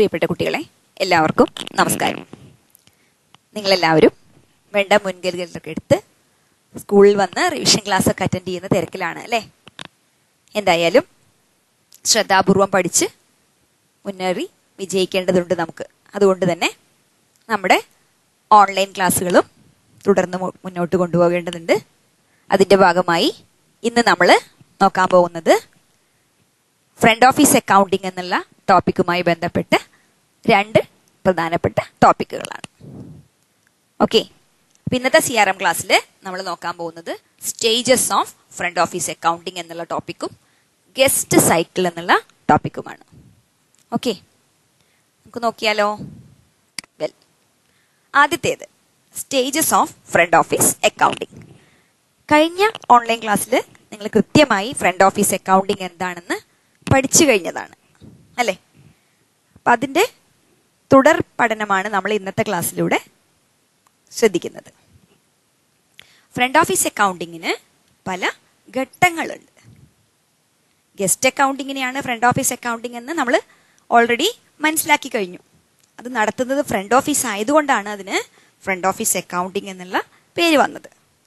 പ്രിയപ്പെട്ട കുട്ടികളെ എല്ലാവർക്കും നമസ്കാരം നിങ്ങളെല്ലാവരും വേണ്ട മുൻകരുതലൊക്കെ എടുത്ത് സ്കൂളിൽ വന്ന് റിവിഷൻ ക്ലാസ് ഒക്കെ അറ്റൻഡ് ചെയ്യുന്ന തിരക്കിലാണ് അല്ലേ എന്തായാലും ശ്രദ്ധാപൂർവം പഠിച്ച് മുന്നേറി വിജയിക്കേണ്ടതുണ്ട് നമുക്ക് അതുകൊണ്ട് തന്നെ നമ്മുടെ ഓൺലൈൻ ക്ലാസ്സുകളും തുടർന്ന് മു- മുന്നോട്ട് കൊണ്ടുപോകേണ്ടതുണ്ട് അതിൻ്റെ ഭാഗമായി ഇന്ന് നമ്മൾ നോക്കാൻ പോകുന്നത് ഫ്രണ്ട് ഓഫീസ് അക്കൗണ്ടിംഗ് എന്നുള്ള ടോപ്പിക്കുമായി ബന്ധപ്പെട്ട് രണ്ട് പ്രധാനപ്പെട്ട ടോപ്പിക്കുകളാണ് ഓക്കെ അപ്പൊ ഇന്നത്തെ സി ആർ എം ക്ലാസ്സിൽ നമ്മൾ നോക്കാൻ പോകുന്നത് stages of front office accounting എന്നുള്ള ടോപ്പിക്കും ഗസ്റ്റ് സൈക്കിൾ എന്നുള്ള ടോപ്പിക്കുമാണ് ഓക്കെ നമുക്ക് നോക്കിയാലോ വെൽ ആദ്യത്തേത് stages of front office accounting കഴിഞ്ഞ ഓൺലൈൻ ക്ലാസ്സിൽ നിങ്ങൾ കൃത്യമായി ഫ്രണ്ട് ഓഫീസ് അക്കൗണ്ടിംഗ് എന്താണെന്ന് പഠിച്ചു കഴിഞ്ഞതാണ് അല്ലേ അപ്പം അതിൻ്റെ തുടർ പഠനമാണ് നമ്മൾ ഇന്നത്തെ ക്ലാസ്സിലൂടെ ശ്രദ്ധിക്കുന്നത് ഫ്രണ്ട് ഓഫീസ് അക്കൗണ്ടിങ്ങിന് പല ഘട്ടങ്ങളുണ്ട് ഗസ്റ്റ് അക്കൗണ്ടിങ്ങിനെയാണ് ഫ്രണ്ട് ഓഫീസ് അക്കൗണ്ടിങ് എന്ന് നമ്മൾ ഓൾറെഡി മനസ്സിലാക്കി കഴിഞ്ഞു അത് നടത്തുന്നത് ഫ്രണ്ട് ഓഫീസ് ആയതുകൊണ്ടാണ് അതിന് ഫ്രണ്ട് ഓഫീസ് അക്കൗണ്ടിങ് എന്നുള്ള പേര് വന്നത്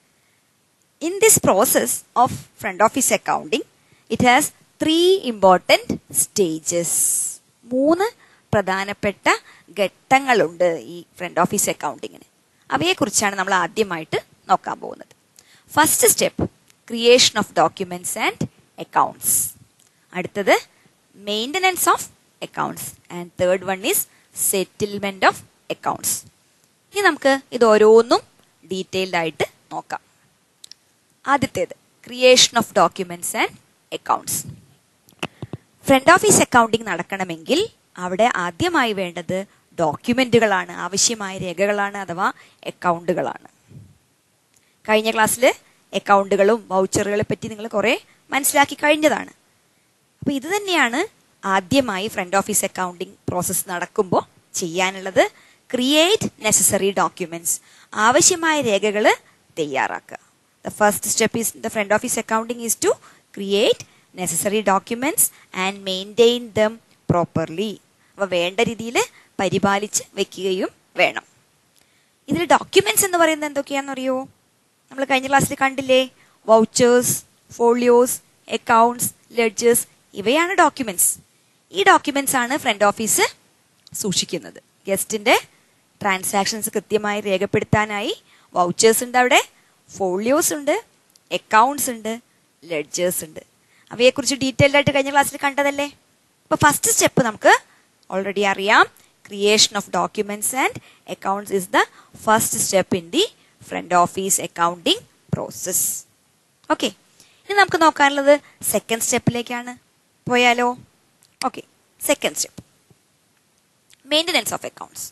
In this process of front office accounting, it has three important stages. മൂന്ന് പ്രധാനപ്പെട്ട ഘട്ടങ്ങളുണ്ട് ഈ ഫ്രണ്ട് ഓഫീസ് അക്കൗണ്ടിങ്ങിന് അവയെക്കുറിച്ചാണ് നമ്മൾ ആദ്യമായിട്ട് നോക്കാൻ പോകുന്നത് first step creation of documents and accounts അടുത്തത് maintenance of accounts and third one is settlement of accounts ഇനി നമുക്ക് ഇത് ഓരോന്നും ഡീറ്റെയിൽഡ് ആയിട്ട് നോക്കാം ആദ്യത്തേത് creation of documents and accounts front office accounting നടക്കണമെങ്കിൽ അവിടെ ആദ്യമായി വേണ്ടത് ഡോക്യുമെന്റുകളാണ് ആവശ്യമായ രേഖകളാണ് അഥവാ അക്കൗണ്ടുകളാണ് കഴിഞ്ഞ ക്ലാസ്സിൽ അക്കൗണ്ടുകളും വൗച്ചറുകളെ പറ്റി നിങ്ങൾ കുറെ മനസ്സിലാക്കി കഴിഞ്ഞതാണ് അപ്പൊ ഇത് തന്നെയാണ് ആദ്യമായി ഫ്രണ്ട് ഓഫീസ് അക്കൗണ്ടിംഗ് പ്രോസസ്സ് നടക്കുമ്പോൾ ചെയ്യാനുള്ളത് ക്രിയേറ്റ് നെസസറി ഡോക്യുമെന്റ്സ് ആവശ്യമായ രേഖകൾ തയ്യാറാക്കുക the first step is the front office accounting is to create necessary documents and maintain them properly അവ വേണ്ട രീതിയിൽ പരിപാലിച്ച് വെക്കുകയും വേണം ഇതിൽ ഡോക്യുമെന്റ്സ് എന്ന് പറയുന്നത് എന്തൊക്കെയാണെന്നറിയോ നമ്മൾ കഴിഞ്ഞ ക്ലാസ്സിൽ കണ്ടില്ലേ വൗച്ചേഴ്സ് ഫോളിയോസ് അക്കൗണ്ട്സ് ലെഡ്ജേഴ്സ് ഇവയാണ് ഡോക്യുമെന്റ്സ് ഈ ഡോക്യുമെന്റ്സ് ആണ് ഫ്രണ്ട് ഓഫീസ് സൂക്ഷിക്കുന്നത് ഗസ്റ്റിന്റെ ട്രാൻസാക്ഷൻസ് കൃത്യമായി രേഖപ്പെടുത്താനായി വൗച്ചേഴ്സ് ഉണ്ട് അവിടെ ഫോളിയോസ് ഉണ്ട് അക്കൗണ്ട്സ് ഉണ്ട് ലെഡ്ജേഴ്സ് ഉണ്ട് അവയെക്കുറിച്ച് ഡീറ്റെയിൽഡ് ആയിട്ട് കഴിഞ്ഞ ക്ലാസ്സിൽ കണ്ടതല്ലേ അപ്പൊ ഫസ്റ്റ് സ്റ്റെപ്പ് നമുക്ക് ഓൾറെഡി അറിയാം creation of documents and accounts is the first step in the front office accounting process okay ഇനി നമുക്ക് നോക്കാനുള്ളത് സെക്കൻഡ് സ്റ്റെപ്പിലേക്കാണ് പോയാലോ okay second step maintenance of accounts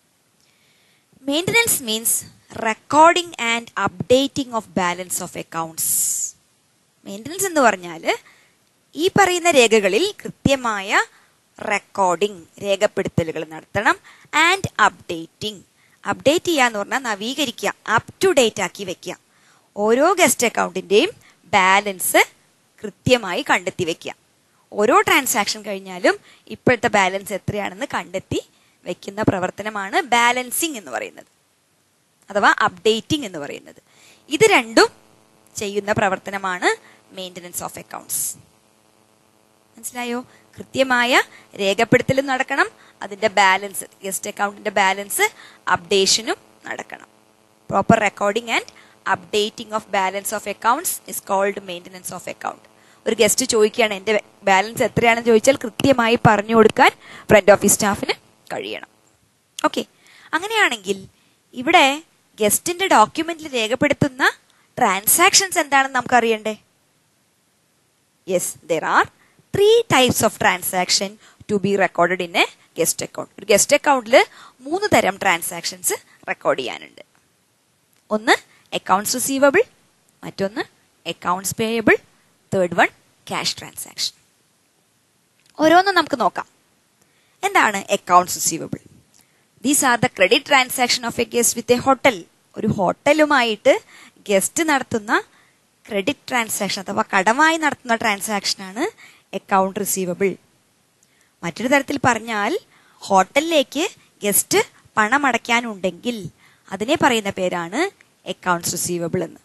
maintenance means recording and updating of balance of accounts maintenance എന്ന് പറഞ്ഞാൽ ഈ പറയുന്ന രേഖകളിൽ കൃത്യമായ റെക്കോർഡിംഗ് രേഖപ്പെടുത്തലുകൾ നടത്തണം ആൻഡ് അപ്ഡേറ്റിംഗ് അപ്ഡേറ്റ് ചെയ്യുക എന്ന് പറഞ്ഞാൽ നവീകരിക്കുക അപ് ടു ഡേറ്റ് ആക്കി വെക്കുക ഓരോ ഗസ്റ്റ് അക്കൗണ്ടിന്റെയും ബാലൻസ് കൃത്യമായി കണ്ടെത്തി വെക്കുക ഓരോ ട്രാൻസാക്ഷൻ കഴിഞ്ഞാലും ഇപ്പോഴത്തെ ബാലൻസ് എത്രയാണെന്ന് കണ്ടെത്തി വെക്കുന്ന പ്രവർത്തനമാണ് ബാലൻസിങ് എന്ന് പറയുന്നത് അഥവാ അപ്ഡേറ്റിംഗ് എന്ന് പറയുന്നത് ഇത് രണ്ടും ചെയ്യുന്ന പ്രവർത്തനമാണ് മെയിൻ്റനൻസ് ഓഫ് അക്കൗണ്ട്സ് മനസ്സിലായോ കൃത്യമായ രേഖപ്പെടുത്തലും നടക്കണം അതിന്റെ ബാലൻസ് ഗസ്റ്റ് അക്കൗണ്ടിന്റെ ബാലൻസ് അപ്ഡേഷനും നടക്കണം proper recording and updating of balance of accounts is called maintenance of account ഒരു ഗസ്റ്റ് ചോദിക്കുകയാണ് എന്റെ ബാലൻസ് എത്രയാണെന്ന് ചോദിച്ചാൽ കൃത്യമായി പറഞ്ഞു കൊടുക്കാൻ ഫ്രണ്ട് ഓഫീസ് സ്റ്റാഫിന് കഴിയണം ഓക്കെ അങ്ങനെയാണെങ്കിൽ ഇവിടെ ഗസ്റ്റിന്റെ ഡോക്യുമെന്റിൽ രേഖപ്പെടുത്തുന്ന ട്രാൻസാക്ഷൻസ് എന്താണെന്ന് നമുക്ക് അറിയണ്ടേ yes there are three types of transaction to be recorded in a guest account ഒരു ഗസ്റ്റ് അക്കൗണ്ടിൽ മൂന്ന് തരം ട്രാൻസാക്ഷൻസ് റെക്കോർഡ് ചെയ്യാനുണ്ട് ഒന്ന് അക്കൗണ്ട്സ് റിസീവബിൾ മറ്റൊന്ന് accounts payable third one cash transaction ഓരോന്നും നമുക്ക് നോക്കാം എന്താണ് accounts receivable these are the credit transaction of a guest with a hotel ഒരു ഹോട്ടലുമായിട്ട് ഗസ്റ്റ് നടത്തുന്ന ക്രെഡിറ്റ് ട്രാൻസാക്ഷൻ അഥവാ കടമായി നടത്തുന്ന ട്രാൻസാക്ഷനാണ് അക്കൗണ്ട് റിസീവബിൾ മറ്റൊരു തരത്തിൽ പറഞ്ഞാൽ ഹോട്ടലിലേക്ക് ഗസ്റ്റ് പണം അടയ്ക്കാനുണ്ടെങ്കിൽ അതിനെ പറയുന്ന പേരാണ് അക്കൗണ്ട്സ് റിസീവബിൾ എന്ന്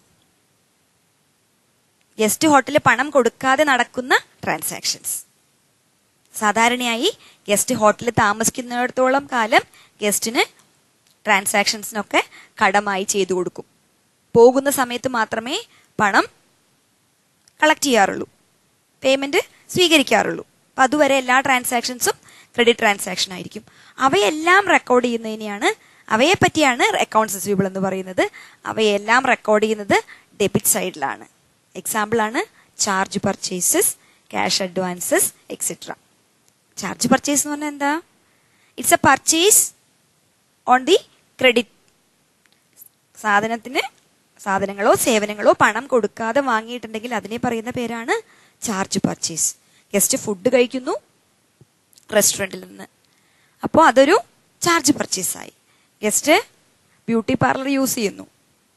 ഗസ്റ്റ് ഹോട്ടലിൽ പണം കൊടുക്കാതെ നടക്കുന്ന ട്രാൻസാക്ഷൻസ് സാധാരണയായി ഗസ്റ്റ് ഹോട്ടലിൽ താമസിക്കുന്നിടത്തോളം കാലം ഗസ്റ്റിന് ട്രാൻസാക്ഷൻസിനൊക്കെ കടമായി ചെയ്തു കൊടുക്കും പോകുന്ന സമയത്ത് മാത്രമേ പണം കളക്ട് ചെയ്യാറുള്ളൂ പേയ്മെന്റ് സ്വീകരിക്കാറുള്ളൂ അപ്പൊ അതുവരെ എല്ലാ ട്രാൻസാക്ഷൻസും ക്രെഡിറ്റ് ട്രാൻസാക്ഷൻ ആയിരിക്കും അവയെല്ലാം റെക്കോർഡ് ചെയ്യുന്നതിനെയാണ് അവയെ പറ്റിയാണ് അക്കൗണ്ട്സ് റിസീവബിൾ എന്ന് പറയുന്നത് അവയെല്ലാം റെക്കോർഡ് ചെയ്യുന്നത് ഡെബിറ്റ് സൈഡിലാണ് എക്സാമ്പിൾ ആണ് charge purchases cash advances etcetera charge purchase എന്ന് പറഞ്ഞാൽ എന്താ it's a purchase on the credit സാധനത്തിന് സാധനങ്ങളോ സേവനങ്ങളോ പണം കൊടുക്കാതെ വാങ്ങിയിട്ടുണ്ടെങ്കിൽ അതിനെ പറയുന്ന പേരാണ് ചാർജ് പർച്ചേസ് ഗസ്റ്റ് ഫുഡ് കഴിക്കുന്നു റെസ്റ്റോറൻറ്റിൽ നിന്ന് അപ്പോൾ അതൊരു ചാർജ് പർച്ചേസ് ആയി ഗസ്റ്റ് ബ്യൂട്ടി പാർലർ യൂസ് ചെയ്യുന്നു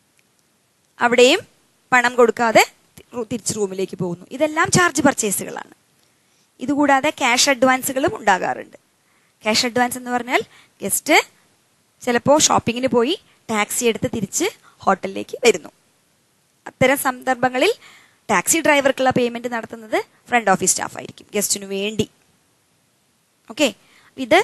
അവിടെയും പണം കൊടുക്കാതെ തി- തിരിച്ച് റൂമിലേക്ക് പോകുന്നു ഇതെല്ലാം ചാർജ് പർച്ചേസുകളാണ് ഇതുകൂടാതെ ക്യാഷ് അഡ്വാൻസുകളും ഉണ്ടാകാറുണ്ട് ക്യാഷ് അഡ്വാൻസ് എന്ന് പറഞ്ഞാൽ ഗസ്റ്റ് ചിലപ്പോൾ ഷോപ്പിങ്ങിന് പോയി ടാക്സി എടുത്ത് തിരിച്ച് ഹോട്ടലിലേക്ക് വരുന്നു അത്തരം സന്ദർഭങ്ങളിൽ ടാക്സി ഡ്രൈവർക്കുള്ള പേയ്മെന്റ് നടത്തുന്നത് ഫ്രണ്ട് ഓഫീസ് സ്റ്റാഫ് ആയിരിക്കും ഗസ്റ്റിനു വേണ്ടി ഓക്കെ ഇത്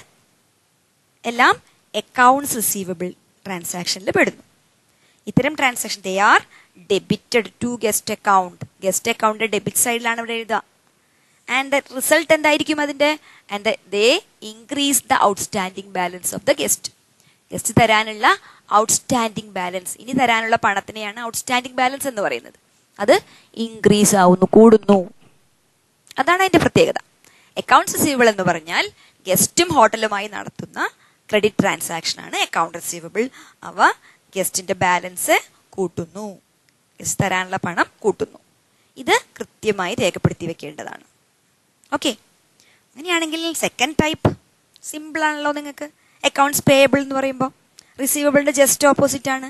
എല്ലാം അക്കൗണ്ട്സ് റിസീവബിൾ ട്രാൻസാക്ഷനിൽ പെടുന്നു ഇത്തരം transaction they are debited to guest account guest account debit സൈഡിലാണ് ഇവിടെ എഴുതുക ആൻഡ് ദ റിസൾട്ട് എന്തായിരിക്കും അതിന്റെ and they increase the outstanding balance of the guest guest തരാനുള്ള ഔട്ട്സ്റ്റാൻഡിംഗ് ബാലൻസ് ഇനി തരാനുള്ള പണത്തിനെയാണ് ഔട്ട്സ്റ്റാൻഡിംഗ് ബാലൻസ് എന്ന് പറയുന്നത് അത് ഇൻക്രീസ് ആവുന്നു കൂടുന്നു അതാണ് അതിന്റെ പ്രത്യേകത അക്കൗണ്ട്സ് റിസീവബിൾ എന്ന് പറഞ്ഞാൽ ഗസ്റ്റും ഹോട്ടലുമായി നടത്തുന്ന ക്രെഡിറ്റ് ട്രാൻസാക്ഷൻ ആണ് അക്കൗണ്ട് റിസീവബിൾ അവ ഗസ്റ്റിന്റെ ബാലൻസ് കൂട്ടുന്നു ഗസ്റ്റ് തരാനുള്ള പണം കൂട്ടുന്നു ഇത് കൃത്യമായി രേഖപ്പെടുത്തി വെക്കേണ്ടതാണ് ഓക്കെ അങ്ങനെയാണെങ്കിൽ സെക്കൻഡ് ടൈപ്പ് സിമ്പിൾ ആണല്ലോ നിങ്ങൾക്ക് അക്കൗണ്ട്സ് പേയബിൾ എന്ന് പറയുമ്പോൾ റിസീവബിളിന്റെ ജസ്റ്റ് ഓപ്പോസിറ്റ് ആണ്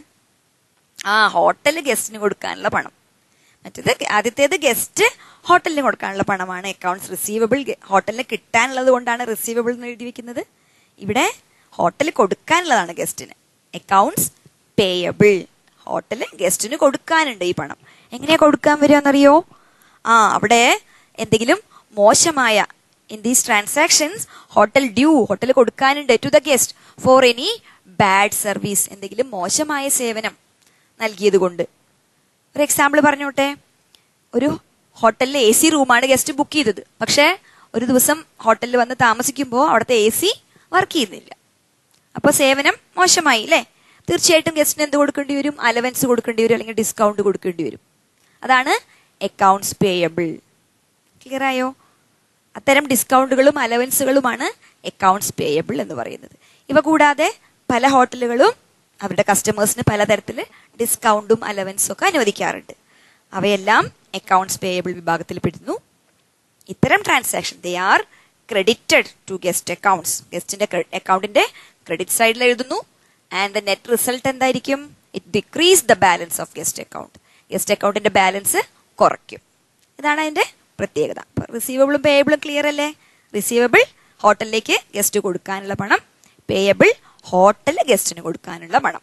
ആ ഹോട്ടൽ ഗസ്റ്റിന് കൊടുക്കാനുള്ള പണം മറ്റേത് ആദ്യത്തേത് ഗസ്റ്റ് ഹോട്ടലിന് കൊടുക്കാനുള്ള പണമാണ് അക്കൗണ്ട്സ് റിസീവബിൾ ഹോട്ടലിന് കിട്ടാനുള്ളത് കൊണ്ടാണ് റിസീവബിൾ എന്ന് എഴുതി വെക്കുന്നത് ഇവിടെ ഹോട്ടൽ കൊടുക്കാനുള്ളതാണ് ഗസ്റ്റിന് അക്കൗണ്ട്സ് പേയബിൾ ഹോട്ടല് ഗസ്റ്റിന് കൊടുക്കാനുണ്ട് ഈ പണം എങ്ങനെയാ കൊടുക്കാൻ വരികയെന്നറിയോ ആ അവിടെ എന്തെങ്കിലും മോശമായ in these transactions hotel due hotel കൊടുക്കാനുണ്ട് to the guest for any bad service എന്തെങ്കിലും മോശമായ സേവനം നൽകിയത് കൊണ്ട് ഒരു എക്സാമ്പിൾ പറഞ്ഞോട്ടെ ഒരു ഹോട്ടലിലെ എ സി റൂമാണ് ഗസ്റ്റ് ബുക്ക് ചെയ്തത് പക്ഷേ ഒരു ദിവസം ഹോട്ടലിൽ വന്ന് താമസിക്കുമ്പോൾ അവിടുത്തെ എ സി വർക്ക് ചെയ്യുന്നില്ല അപ്പോൾ സേവനം മോശമായി അല്ലേ തീർച്ചയായിട്ടും ഗസ്റ്റിന് എന്ത് കൊടുക്കേണ്ടി വരും അലവൻസ് കൊടുക്കേണ്ടി വരും അല്ലെങ്കിൽ ഡിസ്കൗണ്ട് കൊടുക്കേണ്ടി വരും അതാണ് അക്കൗണ്ട്സ് പേയബിൾ ക്ലിയർ ആയോ അത്തരം ഡിസ്കൗണ്ടുകളും അലവൻസുകളുമാണ് അക്കൗണ്ട്സ് പേയബിൾ എന്ന് പറയുന്നത് ഇവ കൂടാതെ പല ഹോട്ടലുകളും അവരുടെ കസ്റ്റമേഴ്സിന് പലതരത്തിൽ ഡിസ്കൗണ്ടും അലവൻസും ഒക്കെ അനുവദിക്കാറുണ്ട് അവയെല്ലാം അക്കൗണ്ട്സ് പേയബിൾ വിഭാഗത്തിൽ പെടുന്നു ഇത്തരം transaction they are credited to guest accounts ഗസ്റ്റിന്റെ അക്കൗണ്ടിന്റെ ക്രെഡിറ്റ് സൈഡിൽ എഴുതുന്നു ആൻഡ് ദ നെറ്റ് റിസൾട്ട് എന്തായിരിക്കും it decrease the balance of guest account guest അക്കൗണ്ടിന്റെ ബാലൻസ് കുറയ്ക്കും ഇതാണ് അതിന്റെ പ്രത്യേകത റിസീവബിളും പേയബിളും ക്ലിയർ അല്ലേ റിസീവബിൾ ഹോട്ടലിലേക്ക് ഗസ്റ്റ് കൊടുക്കാനുള്ള പണം പേയബിൾ ഹോട്ടൽ ഗസ്റ്റിന് കൊടുക്കാനുള്ള പണം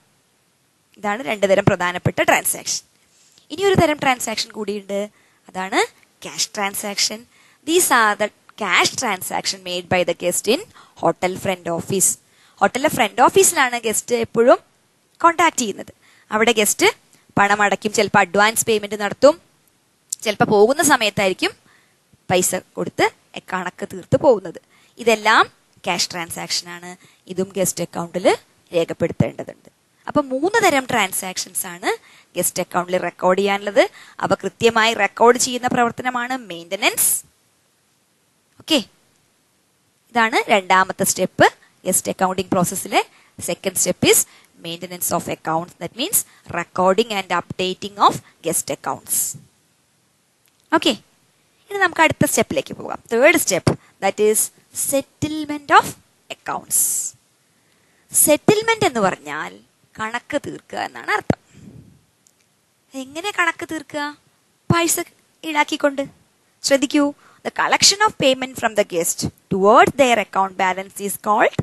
ഇതാണ് രണ്ട് തരം പ്രധാനപ്പെട്ട ട്രാൻസാക്ഷൻ ഇനി ഒരു തരം ട്രാൻസാക്ഷൻ കൂടിയുണ്ട് അതാണ് cash transaction these are the cash transaction made by the guest in hotel front office ഹോട്ടലിലെ ഫ്രണ്ട് ഓഫീസിലാണ് ഗസ്റ്റ് എപ്പോഴും കോണ്ടാക്ട് ചെയ്യുന്നത് അവിടെ ഗസ്റ്റ് പണം അടയ്ക്കും ചിലപ്പോൾ അഡ്വാൻസ് പേയ്മെന്റ് നടത്തും ചിലപ്പോൾ പോകുന്ന സമയത്തായിരിക്കും പൈസ കൊടുത്ത് കണക്ക് തീർത്ത് പോകുന്നത് ഇതെല്ലാം ക്യാഷ് ട്രാൻസാക്ഷൻ ആണ് ഇതും ഗസ്റ്റ് അക്കൗണ്ടിൽ രേഖപ്പെടുത്തേണ്ടതുണ്ട് അപ്പൊ മൂന്ന് തരം ട്രാൻസാക്ഷൻസ് ആണ് ഗസ്റ്റ് അക്കൗണ്ടിൽ റെക്കോർഡ് ചെയ്യാനുള്ളത് അവ കൃത്യമായി റെക്കോർഡ് ചെയ്യുന്ന പ്രവർത്തനമാണ് മെയിൻ്റനൻസ് ഓക്കെ ഇതാണ് രണ്ടാമത്തെ സ്റ്റെപ്പ് ഗസ്റ്റ് അക്കൗണ്ടിംഗ് പ്രോസസ്സിലെ second step is maintenance of accounts that means recording and updating of guest accounts okay ഇനി നമുക്ക് അടുത്ത സ്റ്റെപ്പിലേക്ക് പോകാം third step that is settlement of accounts settlement എന്ന് പറഞ്ഞാൽ കണക്ക് തീർക്കുക എന്നാണ് അർത്ഥം എങ്ങനെ കണക്ക് തീർക്കുക പൈസ ഈടാക്കിക്കൊണ്ട് ശ്രദ്ധിക്കൂ the collection of payment from the guest towards their account balance is called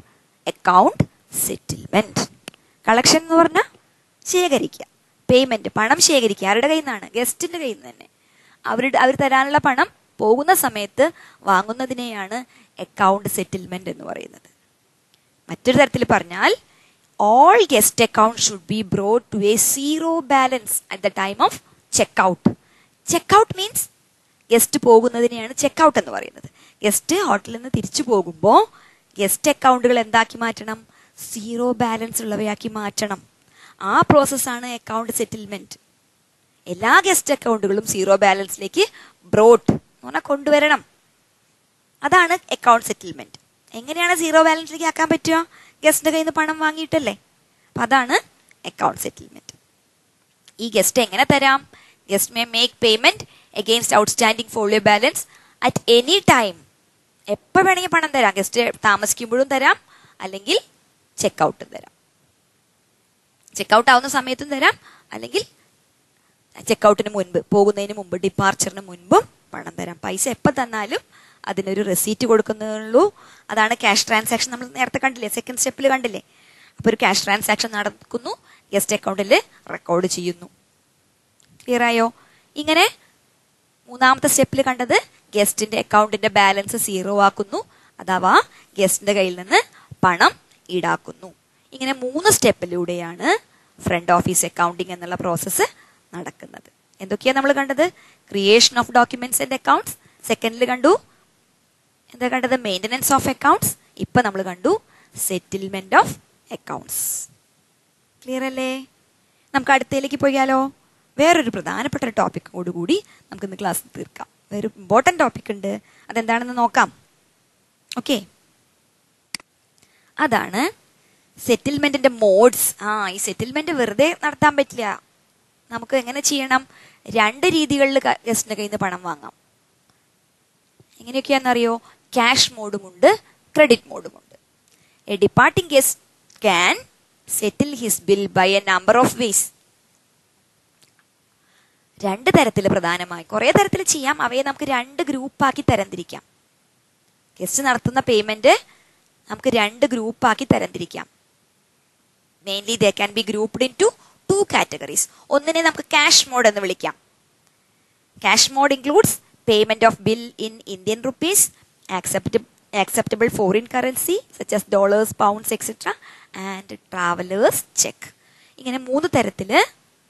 account settlement collection എന്ന് പറഞ്ഞാൽ ശേഖരിക്കുക പേയ്മെന്റ് പണം ശേഖരിക്കുക ആരുടെ കയ്യിൽ നിന്നാണ് ഗസ്റ്റിന്റെ കയ്യിൽ നിന്ന് തന്നെ അവരുടെ അവർ തരാനുള്ള പണം പോകുന്ന സമയത്ത് വാങ്ങുന്നതിനെയാണ് അക്കൗണ്ട് സെറ്റിൽമെന്റ് എന്ന് പറയുന്നത് മറ്റൊരു തരത്തിൽ പറഞ്ഞാൽ all guest account should be brought to a zero balance at the time of checkout checkout means guest പോകുന്നതിനെയാണ് ചെക്ക്ഔട്ട് എന്ന് പറയുന്നത് ഗസ്റ്റ് ഹോട്ടലിൽ നിന്ന് തിരിച്ചു പോകുമ്പോൾ ഗസ്റ്റ് അക്കൗണ്ടുകൾ എന്താക്കി മാറ്റണം സീറോ ബാലൻസ് ഉള്ളവയാക്കി മാറ്റണം ആ പ്രോസസ്സാണ് അക്കൗണ്ട് സെറ്റിൽമെന്റ് എല്ലാ ഗസ്റ്റ് അക്കൗണ്ടുകളും സീറോ ബാലൻസിലേക്ക് ബ്രോഡ് എന്ന് പറഞ്ഞാൽ കൊണ്ടുവരണം അതാണ് അക്കൗണ്ട് സെറ്റിൽമെന്റ് എങ്ങനെയാണ് സീറോ ബാലൻസിലേക്ക് ആക്കാൻ പറ്റുക ഗസ്റ്റിന്റെ കയ്യിൽ നിന്ന് പണം വാങ്ങിയിട്ടല്ലേ അപ്പൊ അതാണ് അക്കൗണ്ട് സെറ്റിൽമെന്റ് ഈ ഗസ്റ്റ് എങ്ങനെ തരാം guest may make payment against outstanding folio balance at any time എപ്പോൾ വേണമെങ്കിൽ പണം തരാം ഗസ്റ്റ് താമസിക്കുമ്പോഴും തരാം അല്ലെങ്കിൽ ചെക്കൗട്ടും തരാം ചെക്കൗട്ട് ആവുന്ന സമയത്തും തരാം അല്ലെങ്കിൽ ചെക്കൗട്ടിന് മുൻപ് പോകുന്നതിന് മുമ്പ് ഡിപ്പാർച്ചറിന് മുൻപും പണം തരാം പൈസ എപ്പോൾ തന്നാലും അതിനൊരു റെസീറ്റ് കൊടുക്കുന്നുള്ളൂ അതാണ് ക്യാഷ് ട്രാൻസാക്ഷൻ നമ്മൾ നേരത്തെ കണ്ടില്ലേ സെക്കൻഡ് സ്റ്റെപ്പിൽ കണ്ടില്ലേ അപ്പോൾ ഒരു ക്യാഷ് ട്രാൻസാക്ഷൻ നടക്കുന്നു ഗസ്റ്റ് അക്കൗണ്ടിൽ റെക്കോർഡ് ചെയ്യുന്നു ക്ലിയർ ആയോ ഇങ്ങനെ മൂന്നാമത്തെ സ്റ്റെപ്പിൽ കണ്ടത് ഗസ്റ്റിന്റെ അക്കൗണ്ടിന്റെ ബാലൻസ് സീറോ ആക്കുന്നു അഥവാ ഗസ്റ്റിന്റെ കയ്യിൽ നിന്ന് പണം ഈടാക്കുന്നു ഇങ്ങനെ മൂന്ന് സ്റ്റെപ്പിലൂടെയാണ് ഫ്രണ്ട് ഓഫീസ് അക്കൗണ്ടിങ് എന്നുള്ള പ്രോസസ്സ് നടക്കുന്നത് എന്തൊക്കെയാണ് നമ്മൾ കണ്ടത് creation of documents and accounts സെക്കൻഡിൽ കണ്ടു എന്താ കണ്ടത് മെയിൻ്റനൻസ് ഓഫ് അക്കൗണ്ട്സ് ഇപ്പൊ നമ്മൾ കണ്ടു സെറ്റിൽമെന്റ് ഓഫ് അക്കൗണ്ട്സ് ക്ലിയർ അല്ലേ നമുക്ക് അടുത്തയിലേക്ക് പോയാലോ വേറൊരു പ്രധാനപ്പെട്ട ഒരു ടോപ്പിക് കൂടി നമുക്ക് ഇന്ന് ക്ലാസ് തീർക്കാം വേറൊരു ഇമ്പോർട്ടൻ്റ് ടോപ്പിക് ഉണ്ട് അതെന്താണെന്ന് നോക്കാം ഓക്കെ അതാണ് സെറ്റിൽമെന്റിന്റെ മോഡ്സ് ആ ഈ സെറ്റിൽമെന്റ് വെറുതെ നടത്താൻ പറ്റില്ല നമുക്ക് എങ്ങനെ ചെയ്യണം രണ്ട് രീതികളിൽ ഗസ്റ്റിന്റെ കയ്യിൽ നിന്ന് പണം വാങ്ങാം എങ്ങനെയൊക്കെയാണെന്നറിയോ ക്യാഷ് മോഡുമുണ്ട് ക്രെഡിറ്റ് മോഡുമുണ്ട് a departing guest can settle his bill by a number of ways രണ്ട് തരത്തിൽ പ്രധാനമായി കുറേ തരത്തിൽ ചെയ്യാം അവയെ നമുക്ക് രണ്ട് ഗ്രൂപ്പാക്കി തരംതിരിക്കാം ഗസ്റ്റ് നടത്തുന്ന പേയ്മെന്റ് നമുക്ക് രണ്ട് ഗ്രൂപ്പാക്കി തരംതിരിക്കാം mainly they can be grouped in two two categories ഒന്നിനെ നമുക്ക് ക്യാഷ് മോഡ് എന്ന് വിളിക്കാം cash mode includes payment of bill in Indian rupees acceptable foreign currency such as dollars, pounds, etc. and travelers check. ഇങ്ങനെ മൂന്ന് തരത്തില്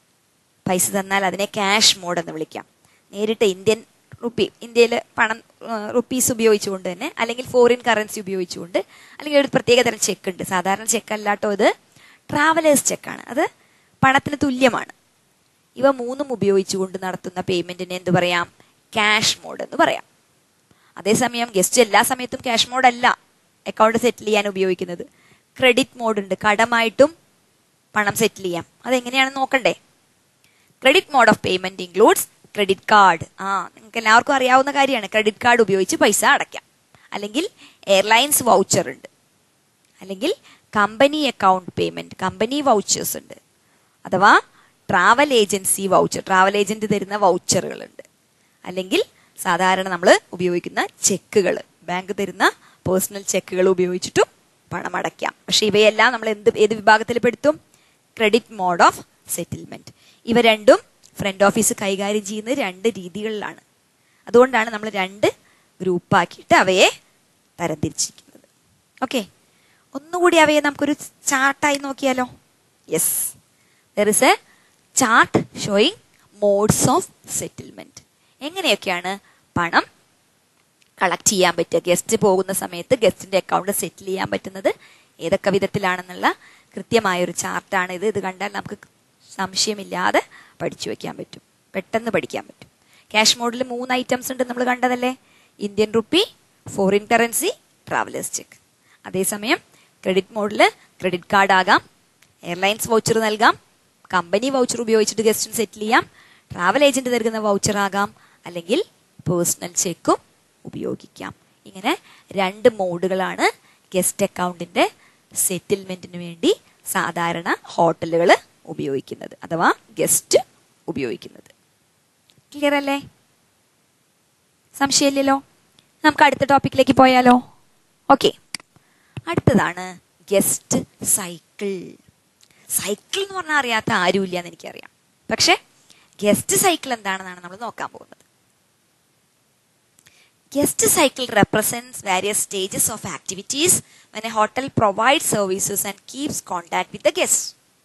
പൈസ തന്നാൽ അതിനെ ക്യാഷ് മോഡ് എന്ന് വിളിക്കാം നേരിട്ട് ഇന്ത്യൻ റുപ്പി ഇന്ത്യയിൽ പണം റുപ്പീസ് ഉപയോഗിച്ചുകൊണ്ട് തന്നെ അല്ലെങ്കിൽ ഫോറിൻ കറൻസി ഉപയോഗിച്ചുകൊണ്ട് അല്ലെങ്കിൽ ഒരു പ്രത്യേക തരം ചെക്ക് ഉണ്ട് സാധാരണ ചെക്ക് അല്ലാട്ടോ ഇത് ട്രാവലേഴ്സ് ചെക്കാണ് അത് പണത്തിന് തുല്യമാണ് ഇവ മൂന്നും ഉപയോഗിച്ചുകൊണ്ട് നടത്തുന്ന പേയ്മെന്റിനെ എന്ത് പറയാം ക്യാഷ് മോഡ് എന്ന് പറയാം അതേസമയം ഗസ്റ്റ് എല്ലാ സമയത്തും ക്യാഷ് മോഡ് അല്ല അക്കൗണ്ട് സെറ്റിൽ ചെയ്യാൻ ഉപയോഗിക്കുന്നത് ക്രെഡിറ്റ് മോഡ് ഉണ്ട് കടമായിട്ടും പണം സെറ്റിൽ ചെയ്യാം അതെങ്ങനെയാണെന്ന് നോക്കണ്ടേ credit mode of payment includes credit card ആ നിങ്ങൾക്ക് എല്ലാവർക്കും അറിയാവുന്ന കാര്യമാണ് ക്രെഡിറ്റ് കാർഡ് ഉപയോഗിച്ച് പൈസ അടയ്ക്കാം അല്ലെങ്കിൽ എയർലൈൻസ് വൗച്ചർ ഉണ്ട് അല്ലെങ്കിൽ company account payment company vouchers ഉണ്ട് അഥവാ travel agency voucher travel agent തരുന്ന വൗച്ചറുകളുണ്ട് അല്ലെങ്കിൽ സാധാരണ നമ്മൾ ഉപയോഗിക്കുന്ന ചെക്കുകൾ ബാങ്ക് തരുന്ന പേഴ്സണൽ ചെക്കുകൾ ഉപയോഗിച്ചിട്ടും പണം അടയ്ക്കാം പക്ഷെ ഇവയെല്ലാം നമ്മൾ എന്ത് ഏത് വിഭാഗത്തിൽ പെടുത്തും ക്രെഡിറ്റ് മോഡ് ഓഫ് സെറ്റിൽമെന്റ് ഇവ രണ്ടും ഫ്രണ്ട് ഓഫീസ് കൈകാര്യം ചെയ്യുന്നത് രണ്ട് രീതികളിലാണ് അതുകൊണ്ടാണ് നമ്മൾ രണ്ട് ഗ്രൂപ്പാക്കിയിട്ട് അവയെ തരംതിരിച്ചിരിക്കുന്നത് ഓക്കെ ഒന്നുകൂടി അവയെ നമുക്കൊരു ചാർട്ടായി നോക്കിയാലോ yes there is a chart showing modes of settlement എങ്ങനെയൊക്കെയാണ് പണം കളക്ട് ചെയ്യാൻ പറ്റുക ഗസ്റ്റ് പോകുന്ന സമയത്ത് ഗസ്റ്റിന്റെ അക്കൗണ്ട് സെറ്റിൽ ചെയ്യാൻ പറ്റുന്നത് ഏതൊക്കെ വിധത്തിലാണെന്നുള്ള കൃത്യമായ ഒരു ചാർട്ടാണ് ഇത് ഇത് കണ്ടാൽ നമുക്ക് സംശയമില്ലാതെ പഠിച്ചു വെക്കാൻ പറ്റും പെട്ടെന്ന് പഠിക്കാൻ പറ്റും ക്യാഷ് മോഡിൽ മൂന്ന് ഐറ്റംസ് ഉണ്ട് നമ്മൾ കണ്ടതല്ലേ Indian rupee foreign currency travellers cheque അതേസമയം ക്രെഡിറ്റ് മോഡിൽ ക്രെഡിറ്റ് കാർഡ് ആകാം എയർലൈൻസ് വൗച്ചർ നൽകാം കമ്പനി വൗച്ചർ ഉപയോഗിച്ചിട്ട് ഗസ്റ്റിന് സെറ്റിൽ ചെയ്യാം ട്രാവൽ ഏജന്റ് നൽകുന്ന വൗച്ചർ ആകാം അല്ലെങ്കിൽ പേഴ്സണൽ ചെക്കും ഉപയോഗിക്കാം ഇങ്ങനെ രണ്ട് മോഡുകളാണ് ഗസ്റ്റ് അക്കൗണ്ടിന്റെ സെറ്റിൽമെന്റിന് വേണ്ടി സാധാരണ ഹോട്ടലുകൾ ഉപയോഗിക്കുന്നത് അഥവാ ഗസ്റ്റ് ഉപയോഗിക്കുന്നത് ക്ലിയർ അല്ലേ സംശയമില്ലല്ലോ നമുക്ക് അടുത്ത ടോപ്പിക്കിലേക്ക് പോയാലോ ഓക്കെ അടുത്തതാണ് ഗസ്റ്റ് സൈക്കിൾ സൈക്കിൾ എന്ന് പറഞ്ഞാൽ അറിയാത്ത ആരുമില്ല എന്ന് എനിക്കറിയാം പക്ഷെ ഗസ്റ്റ് സൈക്കിൾ എന്താണെന്നാണ് നമ്മൾ നോക്കാൻ പോകുന്നത് guest cycle represents various stages of activities when a hotel provide services and keeps contact with the guest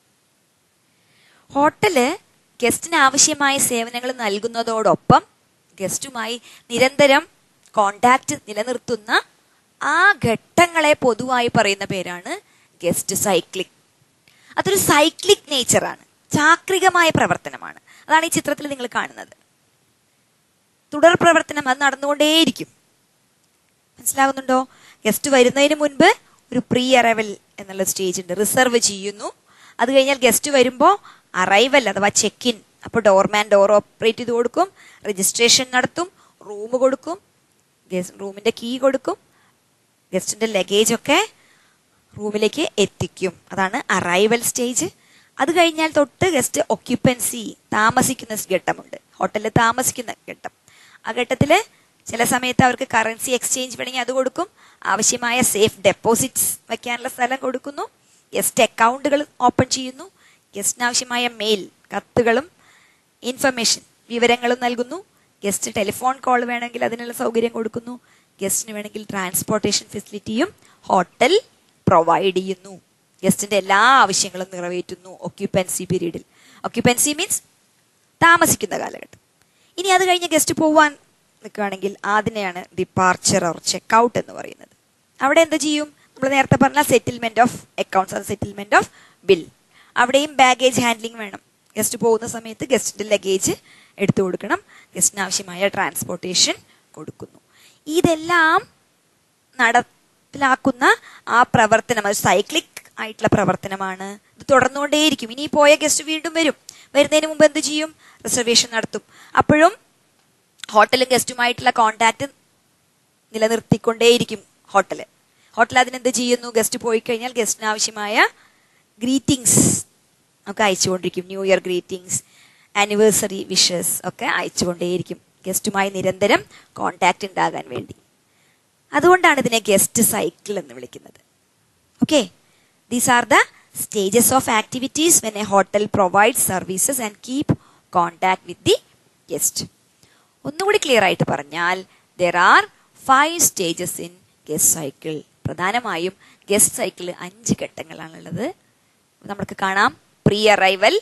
hotel ഗസ്റ്റിന് ആവശ്യമായ സേവനങ്ങൾ നൽകുന്നതോടൊപ്പം ഗസ്റ്റുമായി നിരന്തരം കോണ്ടാക്ട് നിലനിർത്തുന്ന ആ ഘട്ടങ്ങളെ പൊതുവായി പറയുന്ന പേരാണ് ഗസ്റ്റ് സൈക്ലിക് അതൊരു സൈക്ലിക് നേച്ചറാണ് ചാക്രികമായ പ്രവർത്തനമാണ് അതാണ് ഈ ചിത്രത്തിൽ നിങ്ങൾ കാണുന്നത് തുടർ പ്രവർത്തനം അത് നടന്നുകൊണ്ടേയിരിക്കും മനസ്സിലാകുന്നുണ്ടോ ഗസ്റ്റ് വരുന്നതിന് മുൻപ് ഒരു പ്രീ അറൈവൽ എന്നുള്ള സ്റ്റേജ് ഉണ്ട് റിസർവ് ചെയ്യുന്നു അത് കഴിഞ്ഞാൽ ഗസ്റ്റ് വരുമ്പോൾ അറൈവൽ അഥവാ ചെക്ക് ഇൻ അപ്പോൾ ഡോർമാൻ ഡോർ ഓപ്പറേറ്റ് ചെയ്ത് കൊടുക്കും രജിസ്ട്രേഷൻ നടത്തും റൂം കൊടുക്കും റൂമിന്റെ കീ കൊടുക്കും ഗസ്റ്റിന്റെ ലഗേജ് ഒക്കെ റൂമിലേക്ക് എത്തിക്കും അതാണ് അറൈവൽ സ്റ്റേജ് അത് കഴിഞ്ഞാൽ തൊട്ട് ഗസ്റ്റ് ഒക്യുപ്പൻസി താമസിക്കുന്ന ഘട്ടമുണ്ട് ഹോട്ടലിൽ താമസിക്കുന്ന ഘട്ടം ആ ഘട്ടത്തിൽ ചില സമയത്ത് അവർക്ക് കറൻസി എക്സ്ചേഞ്ച് വേണമെങ്കിൽ അത് കൊടുക്കും ആവശ്യമായ സേഫ് ഡെപ്പോസിറ്റ്സ് വെക്കാനുള്ള സ്ഥലം കൊടുക്കുന്നു ഗസ്റ്റ് അക്കൗണ്ടുകൾ ഓപ്പൺ ചെയ്യുന്നു ഗസ്റ്റിന് ആവശ്യമായ മെയിൽ കത്തുകളും ഇൻഫർമേഷൻ വിവരങ്ങളും നൽകുന്നു ഗസ്റ്റ് ടെലിഫോൺ കോൾ വേണമെങ്കിൽ അതിനുള്ള സൗകര്യം കൊടുക്കുന്നു ഗസ്റ്റിന് വേണമെങ്കിൽ ട്രാൻസ്പോർട്ടേഷൻ ഫെസിലിറ്റിയും ഹോട്ടൽ പ്രൊവൈഡ് ചെയ്യുന്നു ഗസ്റ്റിന്റെ എല്ലാ ആവശ്യങ്ങളും നിറവേറ്റുന്നു ഒക്യുപ്പൻസി പീരീഡിൽ ഒക്യുപ്പൻസി മീൻസ് താമസിക്കുന്ന കാലഘട്ടം ഇനി അത് കഴിഞ്ഞ് ഗസ്റ്റ് പോവാൻ നിൽക്കുകയാണെങ്കിൽ അതിനെയാണ് ഡിപ്പാർച്ചർ ഓർ ചെക്കൗട്ട് എന്ന് പറയുന്നത് അവിടെ എന്ത് ചെയ്യും നമ്മൾ നേരത്തെ പറഞ്ഞ സെറ്റിൽമെന്റ് ഓഫ് അക്കൗണ്ട്സ് അത് സെറ്റിൽമെന്റ് ഓഫ് ബിൽ അവിടെയും ബാഗേജ് ഹാൻഡ്ലിംഗ് വേണം ഗസ്റ്റ് പോകുന്ന സമയത്ത് ഗസ്റ്റിന്റെ ലഗേജ് എടുത്തു കൊടുക്കണം ഗസ്റ്റിന് ആവശ്യമായ ട്രാൻസ്പോർട്ടേഷൻ കൊടുക്കുന്നു ഇതെല്ലാം നടപ്പിലാക്കുന്ന ആ പ്രവർത്തനം അത് സൈക്ലിക് ആയിട്ടുള്ള പ്രവർത്തനമാണ് ഇത് തുടർന്നുകൊണ്ടേയിരിക്കും ഇനി പോയ ഗസ്റ്റ് വീണ്ടും വരും വരുന്നതിന് മുമ്പ് എന്ത് ചെയ്യും റിസർവേഷൻ നടത്തും അപ്പോഴും ഹോട്ടലും ഗസ്റ്റുമായിട്ടുള്ള കോണ്ടാക്ട് നിലനിർത്തിക്കൊണ്ടേയിരിക്കും ഹോട്ടല് ഹോട്ടൽ അതിനെന്ത് ചെയ്യുന്നു ഗസ്റ്റ് പോയി കഴിഞ്ഞാൽ ഗസ്റ്റിന് ആവശ്യമായ ഗ്രീറ്റിംഗ്സ് ഒക്കെ അയച്ചുകൊണ്ടിരിക്കും new year greetings anniversary wishes ഒക്കെ അയച്ചുകൊണ്ടേയിരിക്കും ഗസ്റ്റുമായി നിരന്തരം കോണ്ടാക്ട് ഉണ്ടാകാൻ വേണ്ടി അതുകൊണ്ടാണ് ഇതിനെ ഗസ്റ്റ് സൈക്കിൾ എന്ന് വിളിക്കുന്നത് okay these are the stages of activities when a hotel provide services and keep contact with the guest ഒന്നുകൂടി ക്ലിയർ ആയിട്ട് പറഞ്ഞാൽ there are five stages in guest cycle പ്രധാനമായും ഗസ്റ്റ് സൈക്കിൾ അഞ്ച് ഘട്ടങ്ങളാണുള്ളത് നമുക്ക് കാണാം പ്രീ അറൈവൽ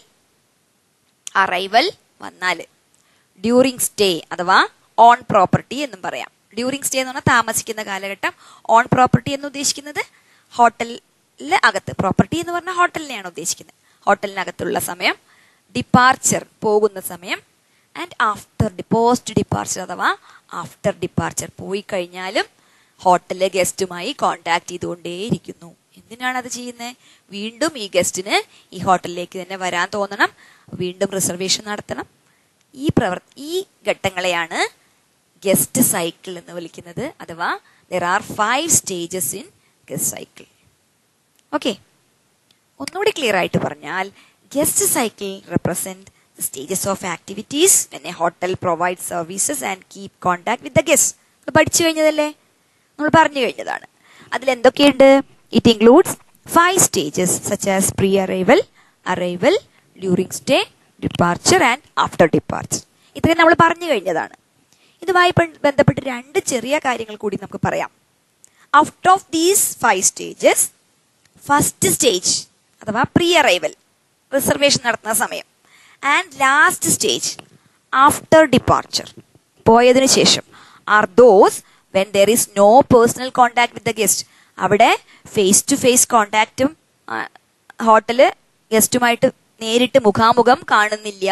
അറൈവൽ വന്നാല് during stay അഥവാ ഓൺ പ്രോപ്പർട്ടി എന്നും പറയാം ഡ്യൂറിങ് സ്റ്റേ എന്ന് പറഞ്ഞാൽ താമസിക്കുന്ന കാലഘട്ടം ഓൺ പ്രോപ്പർട്ടി എന്ന് ഉദ്ദേശിക്കുന്നത് ഹോട്ടലിലെ അകത്ത് പ്രോപ്പർട്ടി എന്ന് പറഞ്ഞാൽ ഹോട്ടലിനെയാണ് ഉദ്ദേശിക്കുന്നത് ഹോട്ടലിനകത്തുള്ള സമയം ഡിപ്പാർച്ചർ പോകുന്ന സമയം ആൻഡ് ആഫ്റ്റർ പോസ്റ്റ് ഡിപ്പാർച്ചർ അഥവാ ആഫ്റ്റർ ഡിപ്പാർച്ചർ പോയി കഴിഞ്ഞാലും ഹോട്ടലിലെ ഗസ്റ്റുമായി കോണ്ടാക്ട് ചെയ്തുകൊണ്ടേയിരിക്കുന്നു എന്തിനാണ് അത് ചെയ്യുന്നത് വീണ്ടും ഈ ഗസ്റ്റിന് ഈ ഹോട്ടലിലേക്ക് തന്നെ വരാൻ തോന്നണം വീണ്ടും റിസർവേഷൻ നടത്തണം ഈ പ്രവർ ഈ ഘട്ടങ്ങളെയാണ് ഗസ്റ്റ് സൈക്കിൾ എന്ന് വിളിക്കുന്നത് അഥവാ there are five stages in guest cycle okay ഒന്നുകൂടി ക്ലിയർ ആയിട്ട് പറഞ്ഞാൽ guest cycle represent stages of activities when a hotel provide services and keep contact with the guest പഠിച്ചു കഴിഞ്ഞതല്ലേ നമ്മൾ പറഞ്ഞു കഴിഞ്ഞതാണ് അതിൽ എന്തൊക്കെയുണ്ട് it includes five stages such as pre arrival arrival during stay departure and after departure ഇത്രയും നമ്മൾ പറഞ്ഞു കഴിഞ്ഞതാണ് ഇതുമായി ബന്ധപ്പെട്ട് രണ്ട് ചെറിയ കാര്യങ്ങൾ കൂടി നമുക്ക് പറയാം out of these five stages first stage അഥവാ പ്രീ അറൈവൽ റിസർവേഷൻ നടത്തുന്ന സമയം and last stage after departure പോയതിനു ശേഷം are those when there is no personal contact with the guest അവിടെ ഫേസ് ടു ഫേസ് കോണ്ടാക്റ്റും ഹോട്ടല് ഗസ്റ്റുമായിട്ട് നേരിട്ട് മുഖാമുഖം കാണുന്നില്ല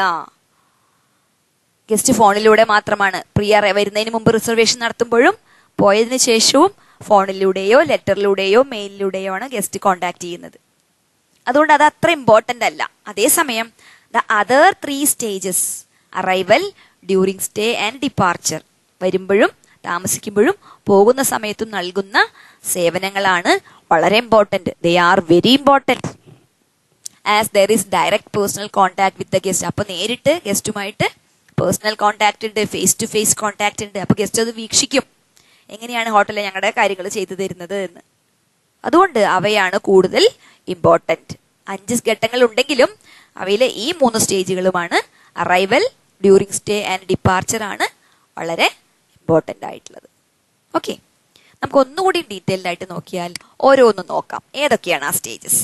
ഗസ്റ്റ് ഫോണിലൂടെ മാത്രമാണ് പ്രിയ വരുന്നതിന് മുമ്പ് റിസർവേഷൻ നടത്തുമ്പോഴും പോയതിനു ശേഷവും ഫോണിലൂടെയോ ലെറ്ററിലൂടെയോ മെയിലിലൂടെയോ ആണ് ഗസ്റ്റ് കോണ്ടാക്ട് ചെയ്യുന്നത് അതുകൊണ്ട് അത് അത്ര ഇമ്പോർട്ടൻ്റ് അല്ല അതേസമയം the other three stages arrival during stay and departure വരുമ്പോഴും താമസിക്കുമ്പോഴും പോകുന്ന സമയത്തും നൽകുന്ന സേവനങ്ങളാണ് വളരെ important they are very important as there is direct personal contact with the guest അപ്പോൾ നേരിട്ട് ഗസ്റ്റുമായിട്ട് പേഴ്സണൽ കോണ്ടാക്ട് ഉണ്ട് ഫേസ് ടു ഫേസ് കോണ്ടാക്ട് ഉണ്ട് അപ്പോൾ ഗസ്റ്റ് അത് വീക്ഷിക്കും എങ്ങനെയാണ് ഹോട്ടലിൽ ഞങ്ങളുടെ കാര്യങ്ങൾ ചെയ്തു തരുന്നത് എന്ന് അതുകൊണ്ട് അവയാണ് കൂടുതൽ ഇമ്പോർട്ടന്റ് അഞ്ച് ഘട്ടങ്ങൾ ഉണ്ടെങ്കിലും അവയിലെ ഈ മൂന്ന് സ്റ്റേജുകളുമാണ് arrival during stay and departure ആണ് വളരെ ഇമ്പോർട്ടന്റ് ആയിട്ടുള്ളത് ഓക്കെ നമുക്ക് ഒന്നുകൂടി ഡീറ്റെയിൽഡ് ആയിട്ട് നോക്കിയാൽ ഓരോന്നും നോക്കാം ഏതൊക്കെയാണ് ആ സ്റ്റേജസ്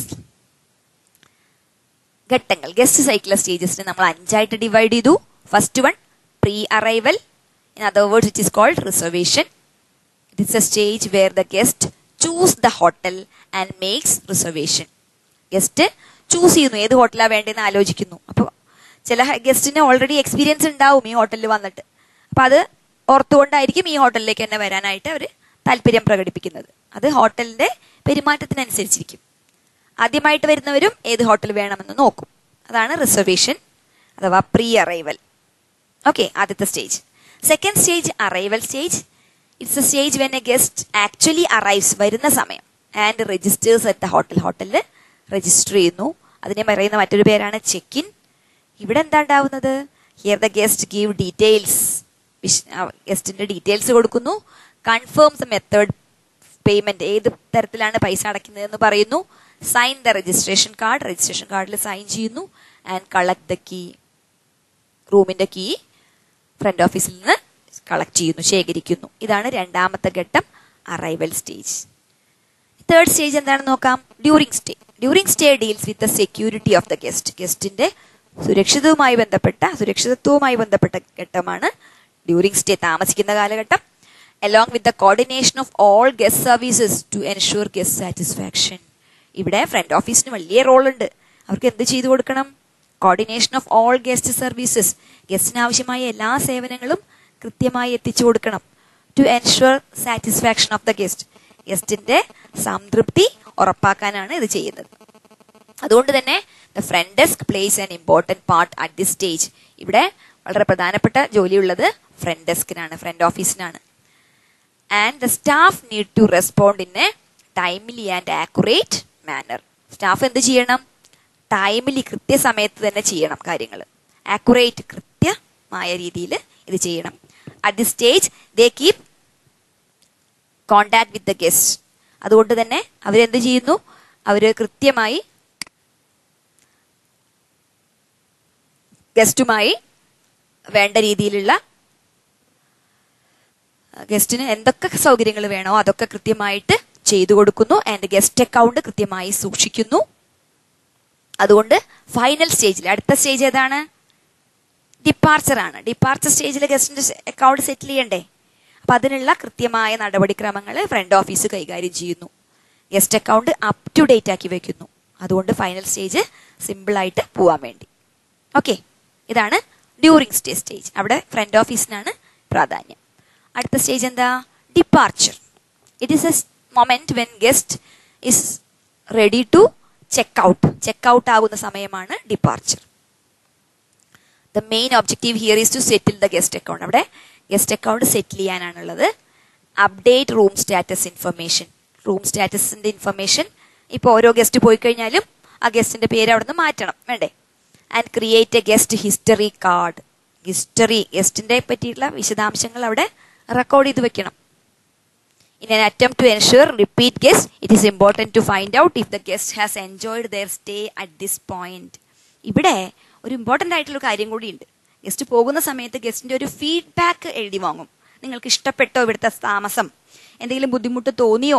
ഘട്ടങ്ങൾ ഗസ്റ്റ് സൈക്കിൾ സ്റ്റേജസിനെ നമ്മൾ അഞ്ചായിട്ട് ഡിവൈഡ് ചെയ്തു first one pre arrival in other words it is called reservation it is a stage where the guest choose the hotel and makes reservation guest choose ചെയ്യുന്നു ഏത് ഹോട്ടലാണ് വേണ്ടതെന്ന് ആലോചിക്കുന്നു അപ്പോൾ ചില ഗസ്റ്റിന് ഓൾറെഡി എക്സ്പീരിയൻസ് ഉണ്ടാവും ഈ ഹോട്ടലിൽ വന്നിട്ട് അപ്പം അത് ഓർത്തുകൊണ്ടായിരിക്കും ഈ ഹോട്ടലിലേക്ക് തന്നെ വരാനായിട്ട് അവർ താല്പര്യം പ്രകടിപ്പിക്കുന്നത് അത് ഹോട്ടലിന്റെ പെരുമാറ്റത്തിനനുസരിച്ചിരിക്കും ആദ്യമായിട്ട് വരുന്നവരും ഏത് ഹോട്ടൽ വേണമെന്ന് നോക്കും അതാണ് റിസർവേഷൻ അഥവാ പ്രീ അറൈവൽ ഓക്കെ ആദ്യത്തെ stage second stage arrival stage it's a stage when a guest actually arrives വരുന്ന സമയം and registers at the hotel ഹോട്ടലിൽ രജിസ്റ്റർ ചെയ്യുന്നു അതിനെ പറയുന്ന മറ്റൊരു പേരാണ് ചെക്ക് ഇൻ ഇവിടെ എന്താ ഉണ്ടാവുന്നത് here the guest give details ഗസ്റ്റിന്റെ ഡീറ്റെയിൽസ് കൊടുക്കുന്നു കൺഫേംസ് ദ മെത്തേഡ് പേയ്മെന്റ് ഏത് തരത്തിലാണ് പൈസ അടയ്ക്കുന്നതെന്ന് പറയുന്നു sign the registration card registration കാർഡിൽ സൈൻ ചെയ്യുന്നു ആൻഡ് കളക്ട് ദ കീ റൂമിന്റെ കീ ഫ്രണ്ട് ഓഫീസിൽ നിന്ന് കളക്ട് ചെയ്യുന്നു ശേഖരിക്കുന്നു ഇതാണ് രണ്ടാമത്തെ ഘട്ടം അറൈവൽ സ്റ്റേജ് തേർഡ് സ്റ്റേജ് എന്താണെന്ന് നോക്കാം during stay during stay deals with the security of the guest ഗസ്റ്റിന്റെ സുരക്ഷിതവുമായി ബന്ധപ്പെട്ട സുരക്ഷിതത്വവുമായി ബന്ധപ്പെട്ട ഘട്ടമാണ് ഡ്യൂറിംഗ് സ്റ്റേ താമസിക്കുന്ന കാലഘട്ടം along with the coordination of all guest services to ensure guest satisfaction ഇവിടെ ഫ്രണ്ട് ഓഫീസിന് വലിയ റോൾ ഉണ്ട് അവർക്ക് എന്ത് ചെയ്തു കൊടുക്കണം coordination of all guest services ഗസ്റ്റിന് ആവശ്യമായ എല്ലാ സേവനങ്ങളും കൃത്യമായി എത്തിച്ചു കൊടുക്കണം to ensure satisfaction of the guest ഗസ്റ്റിന്റെ സംതൃപ്തി ഉറപ്പാക്കാനാണ് ഇത് ചെയ്യുന്നത് അതുകൊണ്ട് തന്നെ the front desk place an important part at this stage ഇവിടെ വളരെ പ്രധാനപ്പെട്ട ജോലിയുള്ളത് ഫ്രണ്ട് ഡെസ്കിനാണ് ഫ്രണ്ട് ഓഫീസിനാണ് and the staff need to respond in a timely and accurate manner staff എന്ത് ചെയ്യണം ടൈമിലി കൃത്യസമയത്ത് തന്നെ ചെയ്യണം കാര്യങ്ങൾ ആക്യുറേറ്റ് കൃത്യമായ രീതിയിൽ ഇത് ചെയ്യണം at the stage they keep contact with the guest അതുകൊണ്ട് തന്നെ അവരെന്ത് ചെയ്യുന്നു അവര് കൃത്യമായി ഗസ്റ്റുമായി വേണ്ട രീതിയിലുള്ള ഗസ്റ്റിന് എന്തൊക്കെ സൗകര്യങ്ങൾ വേണോ അതൊക്കെ കൃത്യമായിട്ട് ചെയ്തു കൊടുക്കുന്നു ആൻഡ് ഗസ്റ്റ് അക്കൗണ്ട് കൃത്യമായി സൂക്ഷിക്കുന്നു അതുകൊണ്ട് ഫൈനൽ സ്റ്റേജിൽ അടുത്ത സ്റ്റേജ് ഏതാണ് ഡിപ്പാർച്ചർ ആണ് ഡിപ്പാർച്ചർ സ്റ്റേജിൽ ഗസ്റ്റിന്റെ അക്കൗണ്ട് സെറ്റിൽ ചെയ്യണ്ടേ അപ്പൊ അതിനുള്ള കൃത്യമായ നടപടിക്രമങ്ങൾ ഫ്രണ്ട് ഓഫീസ് കൈകാര്യം ചെയ്യുന്നു guest account up to date ആക്കി വെക്കുന്നു അതുകൊണ്ട് ഫൈനൽ സ്റ്റേജ് സിമ്പിൾ ആയിട്ട് പോവാൻ വേണ്ടി ഓക്കെ ഇതാണ് ഡ്യൂറിംഗ് സ്റ്റേ സ്റ്റേജ് അവിടെ ഫ്രണ്ട് ഓഫീസിനാണ് പ്രാധാന്യം അടുത്ത സ്റ്റേജ് എന്താ departure it is a moment when guest is ready to check out check out ആകുന്ന സമയമാണ് departure the main objective here is to settle the guest account അവിടെ guest account settle ചെയ്യാനാണുള്ളത് update room status information room സ്റ്റാറ്റസിന്റെ information ഇപ്പോൾ ഓരോ guest പോയി കഴിഞ്ഞാലും ആ ഗസ്റ്റിന്റെ പേര് അവിടെ നിന്ന് മാറ്റണം വേണ്ടേ and create a guest history card history ഗസ്റ്റിന്റെ പറ്റിയിട്ടുള്ള വിശദാംശങ്ങൾ അവിടെ റെക്കോർഡ് ചെയ്ത് വെക്കണം In an attempt to ensure repeat guests, it is important to find out if the guest has enjoyed their stay at this point. ഇവിടെ ഒരു important ആയിട്ടുള്ള കാര്യം കൂടിയുണ്ട് ഗസ്റ്റ് പോകുന്ന സമയത്ത് ഗസ്റ്റിന്റെ ഒരു ഫീഡ്ബാക്ക് എഴുതി വാങ്ങും നിങ്ങൾക്ക് ഇഷ്ടപ്പെട്ടോ ഇവിടുത്തെ താമസം എന്തെങ്കിലും ബുദ്ധിമുട്ട് തോന്നിയോ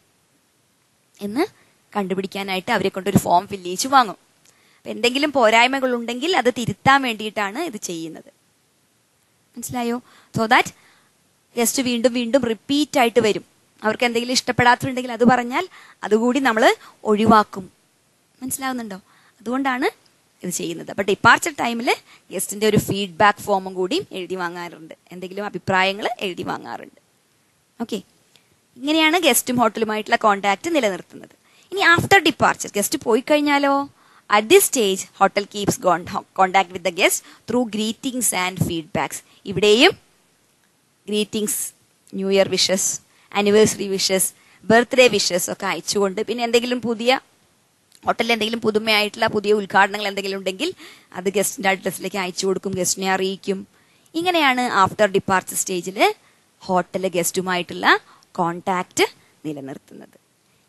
എന്ന് കണ്ടുപിടിക്കാനായിട്ട് അവരെ കൊണ്ട് ഒരു ഫോം ഫില്ല് ചെയ്ച്ച് വാങ്ങും അപ്പൊ എന്തെങ്കിലും പോരായ്മകൾ ഉണ്ടെങ്കിൽ അത് തിരുത്താൻ വേണ്ടിയിട്ടാണ് ഇത് ചെയ്യുന്നത് മനസ്സിലായോ സോ ദാറ്റ് ഗസ്റ്റ് വീണ്ടും വീണ്ടും റിപ്പീറ്റ് ആയിട്ട് വരും അവർക്ക് എന്തെങ്കിലും ഇഷ്ടപ്പെടാത്തുണ്ടെങ്കിൽ അത് പറഞ്ഞാൽ അതുകൂടി നമ്മൾ ഒഴിവാക്കും മനസ്സിലാവുന്നുണ്ടോ അതുകൊണ്ടാണ് ഇത് ചെയ്യുന്നത് അപ്പൊ ഡിപ്പാർച്ചർ ടൈമിൽ ഗസ്റ്റിന്റെ ഒരു ഫീഡ്ബാക്ക് ഫോമും കൂടി എഴുതി വാങ്ങാറുണ്ട് എന്തെങ്കിലും അഭിപ്രായങ്ങൾ എഴുതി വാങ്ങാറുണ്ട് ഓക്കെ ഇങ്ങനെയാണ് ഗസ്റ്റും ഹോട്ടലുമായിട്ടുള്ള കോണ്ടാക്ട് നിലനിർത്തുന്നത് ഇനി ആഫ്റ്റർ ഡിപ്പാർച്ചർ ഗസ്റ്റ് പോയി കഴിഞ്ഞാലോ at this stage hotel keeps contact with the guest through greetings and feedbacks ഇവിടെയും greetings new year wishes anniversary wishes birthday wishes ഒക്കെ അയച്ചുകൊണ്ട് പിന്നെ എന്തെങ്കിലും പുതിയ ഹോട്ടലിൽ എന്തെങ്കിലും പുതുമയായിട്ടുള്ള പുതിയ ഉദ്ഘാടനങ്ങൾ എന്തെങ്കിലും ഉണ്ടെങ്കിൽ അത് ഗസ്റ്റിന്റെ അഡ്രസ്സിലേക്ക് അയച്ചു കൊടുക്കും ഗസ്റ്റിനെ അറിയിക്കും ഇങ്ങനെയാണ് ആഫ്റ്റർ ഡിപ്പാർച്ചർ സ്റ്റേജിൽ ഹോട്ടൽ ഗസ്റ്റുമായിട്ടുള്ള കോണ്ടാക്ട് നിലനിർത്തുന്നത്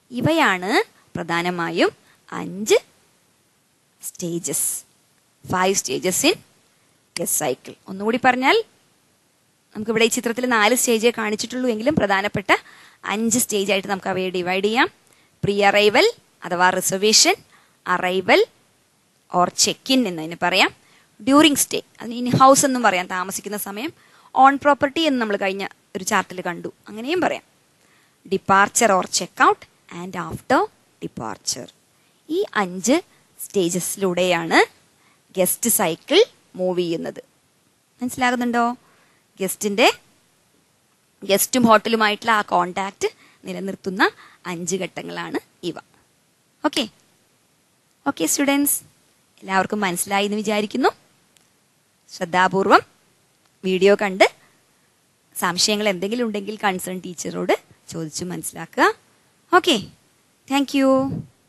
ഇവയാണ് പ്രധാനമായും അഞ്ച് stages five stages in guest cycle ഒന്നുകൂടി പറഞ്ഞാൽ നമുക്കിവിടെ ഈ ചിത്രത്തിൽ നാല് സ്റ്റേജേ കാണിച്ചിട്ടുള്ളൂ എങ്കിലും പ്രധാനപ്പെട്ട അഞ്ച് സ്റ്റേജ് ആയിട്ട് നമുക്ക് അവയെ ഡിവൈഡ് ചെയ്യാം പ്രീ അറൈവൽ അഥവാ reservation arrival or check in എന്നതിന് പറയാം ഡ്യൂറിങ് സ്റ്റേ അതിന് ഇൻ ഹൗസ് എന്നും പറയാം താമസിക്കുന്ന സമയം ഓൺ പ്രോപ്പർട്ടി എന്ന് നമ്മൾ കഴിഞ്ഞ ഒരു ചാർട്ടിൽ കണ്ടു അങ്ങനെയും പറയാം departure or check out and after departure ഈ അഞ്ച് സ്റ്റേജസിലൂടെയാണ് ഗസ്റ്റ് സൈക്കിൾ മൂവ് ചെയ്യുന്നത് മനസ്സിലാകുന്നുണ്ടോ ഗസ്റ്റിന്റെ ഗസ്റ്റും ഹോട്ടലുമായിട്ടുള്ള ആ കോണ്ടാക്ട് നിലനിർത്തുന്ന അഞ്ച് ഘട്ടങ്ങളാണ് ഇവ ഓക്കെ ഓക്കെ സ്റ്റുഡൻസ് എല്ലാവർക്കും മനസ്സിലായി എന്ന് വിചാരിക്കുന്നു ശ്രദ്ധാപൂർവം വീഡിയോ കണ്ട് സംശയങ്ങൾ എന്തെങ്കിലും ഉണ്ടെങ്കിൽ കൺസേൺ ടീച്ചറോട് ചോദിച്ചു മനസ്സിലാക്കുക ഓക്കെ താങ്ക് യു